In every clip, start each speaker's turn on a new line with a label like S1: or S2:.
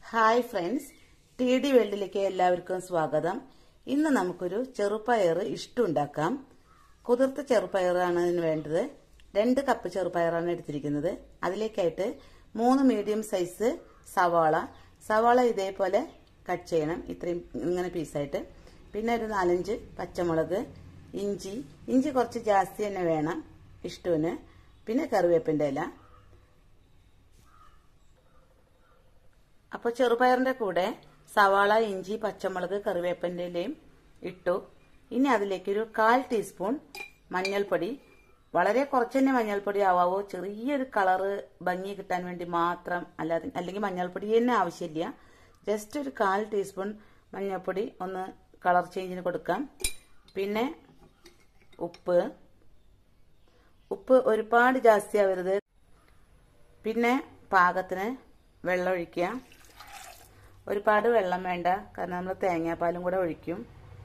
S1: hi friends T D വേൾഡിലേക്ക് എല്ലാവർക്കും സ്വാഗതം ഇന്ന് നമുക്കൊരു ചെറുപയർ ഇഷ്ടുണ്ടാക്കാം കുതിർത്ത ചെറുപയറാണ് ഇതിന് വേണ്ടത് രണ്ട് കപ്പ് ചെറുപയറാണ് എടുത്തിരിക്കുന്നത് അതിലേക്കായിട്ട് മൂന്ന് മീഡിയം സൈസ് സവാള സവാള ഇതേപോലെ കട്ട് ചെയ്യണം ഇത്രയും ഇങ്ങനെ പീസായിട്ട് പിന്നെ ഒരു നാലഞ്ച് പച്ചമുളക് ഇഞ്ചി ഇഞ്ചി കുറച്ച് ജാസ്തി തന്നെ വേണം ഇഷ്ടുവിന് പിന്നെ കറിവേപ്പിൻ്റെ ഇല അപ്പോൾ ചെറുപയറിന്റെ കൂടെ സവാള ഇഞ്ചി പച്ചമുളക് കറിവേപ്പിൻ്റെ ഇലയും ഇട്ടു ഇനി അതിലേക്ക് ഒരു കാൽ ടീസ്പൂൺ മഞ്ഞൾപ്പൊടി വളരെ കുറച്ച് തന്നെ മഞ്ഞൾപ്പൊടി ആവാവോ ചെറിയൊരു കളറ് ഭംഗി കിട്ടാൻ വേണ്ടി മാത്രം അല്ലാതെ അല്ലെങ്കിൽ മഞ്ഞൾപ്പൊടി തന്നെ ആവശ്യമില്ല ജസ്റ്റ് ഒരു കാൽ ടീസ്പൂൺ മഞ്ഞൾപ്പൊടി ഒന്ന് കളർ ചേഞ്ചിന് കൊടുക്കാം പിന്നെ ഉപ്പ് ഉപ്പ് ഒരുപാട് ജാസ്തി ആവരുത് പിന്നെ പാകത്തിന് വെള്ളം ഒഴിക്കുക ഒരുപാട് വെള്ളം വേണ്ട കാരണം നമ്മൾ തേങ്ങാപ്പാലും കൂടെ ഒഴിക്കും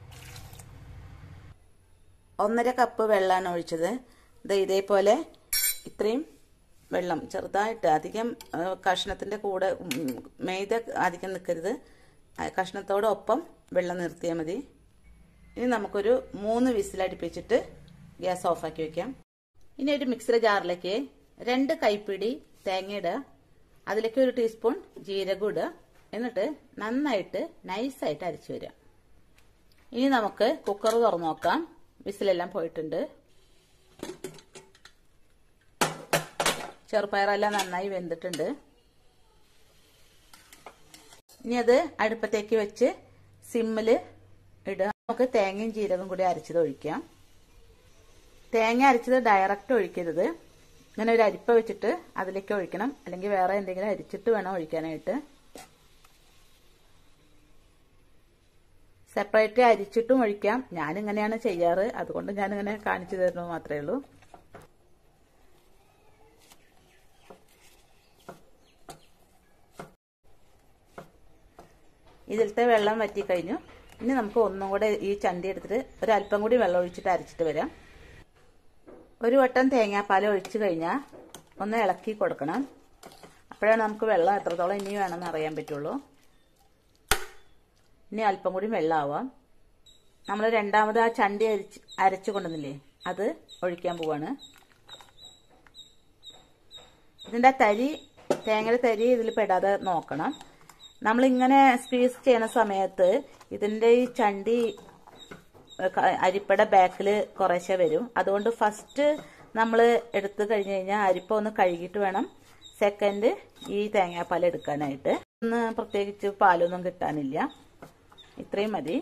S1: ഒന്നര കപ്പ് വെള്ളമാണ് ഒഴിച്ചത് ഇത് ഇതേപോലെ ഇത്രയും വെള്ളം ചെറുതായിട്ട് അധികം കഷ്ണത്തിൻ്റെ കൂടെ മെയ്ത അധികം നിൽക്കരുത് കഷ്ണത്തോടൊപ്പം വെള്ളം നിർത്തിയാൽ മതി ഇനി നമുക്കൊരു മൂന്ന് വിസിലടുപ്പിച്ചിട്ട് ഗ്യാസ് ഓഫാക്കി വെക്കാം ഇനി ഒരു മിക്സർ ജാറിലേക്ക് രണ്ട് കൈപ്പിടി തേങ്ങ ഇടുക അതിലേക്ക് ഒരു ടീസ്പൂൺ ജീരകം ഇടുക എന്നിട്ട് നന്നായിട്ട് നൈസായിട്ട് അരച്ചു വരിക ഇനി നമുക്ക് കുക്കർ തുറന്നു നോക്കാം വിസിലെല്ലാം പോയിട്ടുണ്ട് ചെറുപയറെല്ലാം നന്നായി വെന്തിട്ടുണ്ട് ഇനി അത് അടുപ്പത്തേക്ക് വെച്ച് സിമ്മിൽ ഇടുക നമുക്ക് തേങ്ങയും ജീരകം കൂടി അരച്ചത് ഒഴിക്കാം തേങ്ങ അരച്ചത് ഡയറക്റ്റ് ഒഴിക്കരുത് ഇങ്ങനെ ഒരു അരിപ്പ വെച്ചിട്ട് അതിലേക്ക് ഒഴിക്കണം അല്ലെങ്കിൽ വേറെ എന്തെങ്കിലും അരിച്ചിട്ട് വേണം ഒഴിക്കാനായിട്ട് സെപ്പറേറ്റ് അരിച്ചിട്ടും ഒഴിക്കാം ഞാനിങ്ങനെയാണ് ചെയ്യാറ് അതുകൊണ്ട് ഞാനിങ്ങനെ കാണിച്ചു തരുന്നത് മാത്രമേ ഉള്ളൂ ഇതിലത്തെ വെള്ളം വറ്റിക്കഴിഞ്ഞു ഇനി നമുക്ക് ഒന്നും കൂടെ ഈ ചണ്ടി എടുത്തിട്ട് ഒരല്പം കൂടി വെള്ളം ഒഴിച്ചിട്ട് അരച്ചിട്ട് വരാം ഒരു വട്ടം തേങ്ങാപ്പാൽ ഒഴിച്ചു കഴിഞ്ഞാൽ ഒന്ന് ഇളക്കി കൊടുക്കണം അപ്പോഴാണ് നമുക്ക് വെള്ളം എത്രത്തോളം ഇനി വേണമെന്ന് അറിയാൻ പറ്റുള്ളൂ ഇനി അല്പം കൂടി വെള്ളമാവാം നമ്മൾ രണ്ടാമത് ആ ചണ്ടി അരിച്ച് അരച്ചു കൊണ്ടുവന്നില്ലേ അത് ഒഴിക്കാൻ പോവാണ് ഇതിൻ്റെ തരി തേങ്ങയുടെ തരി ഇതിൽ പെടാതെ നോക്കണം നമ്മളിങ്ങനെ സ്ക്വീസ് ചെയ്യുന്ന സമയത്ത് ഇതിൻ്റെ ഈ ചണ്ടി അരിപ്പട ബാക്കിൽ കുറേശ്ശെ വരും അതുകൊണ്ട് ഫസ്റ്റ് നമ്മൾ എടുത്തു കഴിഞ്ഞ് കഴിഞ്ഞാൽ അരിപ്പ ഒന്ന് കഴുകിയിട്ട് വേണം സെക്കൻഡ് ഈ തേങ്ങാപ്പാൽ എടുക്കാനായിട്ട് ഒന്ന് പ്രത്യേകിച്ച് പാലൊന്നും കിട്ടാനില്ല ഇത്രയും മതി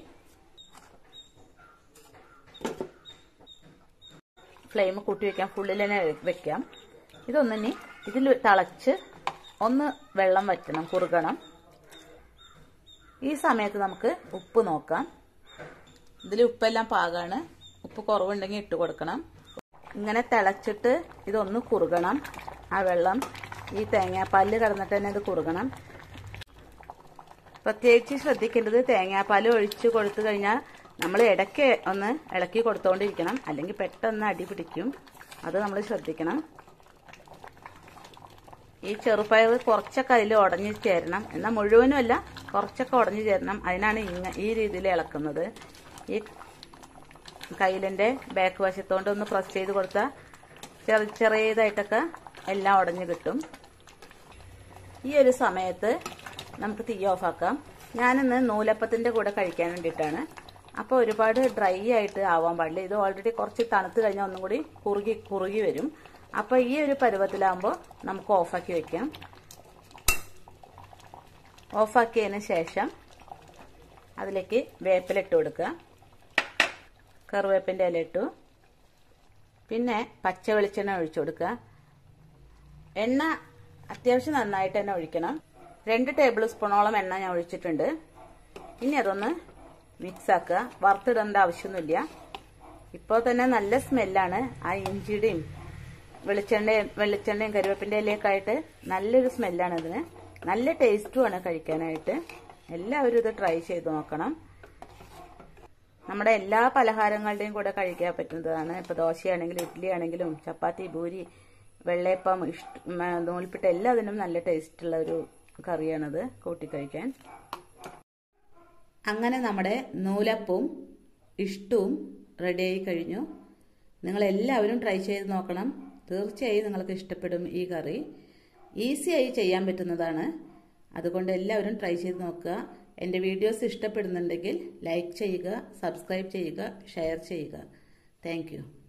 S1: ഫ്ലെയിം കൂട്ടി വെക്കാം ഫുള്ളിൽ തന്നെ വെക്കാം ഇതൊന്നിനി ഇതിൽ തിളച്ച് ഒന്ന് വെള്ളം വറ്റണം കുറുകണം ഈ സമയത്ത് നമുക്ക് ഉപ്പ് നോക്കാം ഇതിൽ ഉപ്പെല്ലാം പാകാണ് ഉപ്പ് കുറവുണ്ടെങ്കിൽ ഇട്ട് കൊടുക്കണം ഇങ്ങനെ തിളച്ചിട്ട് ഇതൊന്ന് കുറുകണം ആ വെള്ളം ഈ തേങ്ങാപ്പാലിൽ കിടന്നിട്ട് തന്നെ ഇത് കുറുകണം പ്രത്യേകിച്ച് ശ്രദ്ധിക്കേണ്ടത് തേങ്ങാപ്പാൽ ഒഴിച്ച് കൊടുത്തു കഴിഞ്ഞാൽ നമ്മൾ ഇടയ്ക്ക് ഒന്ന് ഇളക്കി കൊടുത്തോണ്ടിരിക്കണം അല്ലെങ്കിൽ പെട്ടെന്ന് അടി പിടിക്കും അത് നമ്മൾ ശ്രദ്ധിക്കണം ഈ ചെറുപയർ കുറച്ചൊക്കെ അതിൽ ഉടഞ്ഞു ചേരണം എന്നാൽ മുഴുവനും അല്ല കുറച്ചൊക്കെ ഉടഞ്ഞു ചേരണം അതിനാണ് ഇങ്ങ ഈ രീതിയിൽ ഇളക്കുന്നത് ഈ കയ്യിലിൻ്റെ ബാക്ക് വശത്തോണ്ട് ഒന്ന് പ്രസ് ചെയ്ത് കൊടുത്താൽ ചെറിയ ചെറിയതായിട്ടൊക്കെ എല്ലാം ഉടഞ്ഞു കിട്ടും ഈ ഒരു സമയത്ത് നമുക്ക് തീ ഓഫാക്കാം ഞാനിന്ന് നൂലപ്പത്തിൻ്റെ കൂടെ കഴിക്കാൻ വേണ്ടിയിട്ടാണ് അപ്പോൾ ഒരുപാട് ഡ്രൈ ആയിട്ട് ആവാൻ പാടില്ല ഇത് ഓൾറെഡി കുറച്ച് തണുത്ത് കഴിഞ്ഞാൽ ഒന്നും കൂടി കുറുകി കുറുകി വരും അപ്പോൾ ഈ ഒരു പരുവത്തിലാകുമ്പോൾ നമുക്ക് ഓഫാക്കി വെക്കാം ഓഫാക്കിയതിന് ശേഷം അതിലേക്ക് വേപ്പില ഇട്ട് കൊടുക്കുക കറിവേപ്പിൻ്റെ ഇല ഇട്ടു പിന്നെ പച്ച വെളിച്ചെണ്ണ ഒഴിച്ചു കൊടുക്കുക എണ്ണ അത്യാവശ്യം നന്നായിട്ട് തന്നെ ഒഴിക്കണം രണ്ട് ടേബിൾ സ്പൂണോളം എണ്ണ ഞാൻ ഒഴിച്ചിട്ടുണ്ട് ഇനി അതൊന്ന് മിക്സ് ആക്കുക വറുത്തിടേണ്ട ആവശ്യമൊന്നുമില്ല ഇപ്പോൾ തന്നെ നല്ല സ്മെല്ലാണ് ആ ഇഞ്ചിയുടെയും വെളിച്ചെണ്ണയും വെളിച്ചെണ്ണയും കരുവേപ്പിൻ്റെ ഇലയൊക്കെ ആയിട്ട് നല്ലൊരു സ്മെല്ലാണ് ഇതിന് നല്ല ടേസ്റ്റുമാണ് കഴിക്കാനായിട്ട് എല്ലാവരും ഇത് ട്രൈ ചെയ്ത് നോക്കണം നമ്മുടെ എല്ലാ പലഹാരങ്ങളുടെയും കൂടെ കഴിക്കാൻ പറ്റുന്നതാണ് ഇപ്പോൾ ദോശയാണെങ്കിലും ഇഡ്ഡലി ആണെങ്കിലും ചപ്പാത്തി പൂരി വെള്ളയപ്പം ഇഷ്ട നൂൽപ്പിട്ട് എല്ലാത്തിനും നല്ല ടേസ്റ്റുള്ള ഒരു കറിയാണത് കൂട്ടിക്കഴിക്കാൻ അങ്ങനെ നമ്മുടെ നൂലപ്പവും ഇഷ്ടവും റെഡിയായി കഴിഞ്ഞു നിങ്ങളെല്ലാവരും ട്രൈ ചെയ്ത് നോക്കണം തീർച്ചയായും നിങ്ങൾക്ക് ഇഷ്ടപ്പെടും ഈ കറി ഈസിയായി ചെയ്യാൻ പറ്റുന്നതാണ് അതുകൊണ്ട് എല്ലാവരും ട്രൈ ചെയ്ത് നോക്കുക എൻ്റെ വീഡിയോസ് ഇഷ്ടപ്പെടുന്നുണ്ടെങ്കിൽ ലൈക്ക് ചെയ്യുക സബ്സ്ക്രൈബ് ചെയ്യുക ഷെയർ ചെയ്യുക താങ്ക്